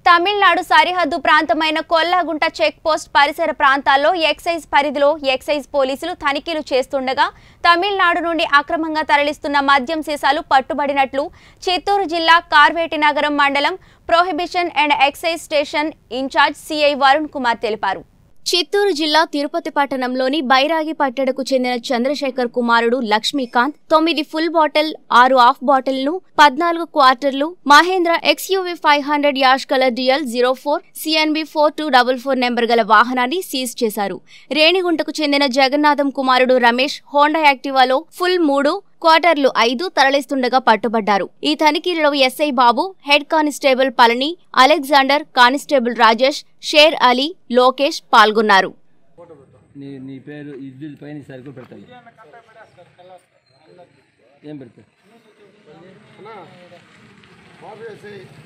తమిళనాడు సరిహద్దు ప్రాంతమైన కొల్లాగుంట check post పరిసర ప్రాంతాల్లో ఎక్సైజ్ పరిధిలో ఎక్సైజ్ పోలీసులు తనిఖీలు చేస్తుండగా తమిళనాడు నుండి అక్రమంగా తరలిస్తున్న మద్యం సీసాలు పట్టుబడినట్లు చిత్తూరు జిల్లా కార్వేటి నగరం మండలం prohibition and excise station in-charge CI Varun Kumar తెలిపారు చిత్తూరు జిల్లా తిరుపతి పట్టణంలోని బైరాగి పట్టణకు చెందిన చంద్రశేఖర్ కుమారుడు లక్ష్మీకాంత్ తొమ్మిది ఫుల్ బాటిల్ ఆరు హాఫ్ బాటిల్ను పద్నాలుగు క్వార్టర్లు Mahindra XUV five hundred ash colour DL zero four CNB four two double four number గల వాహనాన్ని సీజ్ చేశారు రేణిగుంటకు చెందిన జగన్నాథం కుమారుడు రమేష్ హోండా యాక్టివాలో ఫుల్ మూడు క్వార్టర్లు ఐదు తరలిస్తుండగా పట్టుబడ్డారు ఈ తనిఖీలలో SI Babu head constable Palani Alexander constable Rajesh Sher Ali Lokesh పాల్గొన్నారు నీ నీ పేరు ఇది పైన సరుకులు పెడతాను ఏం పెడతా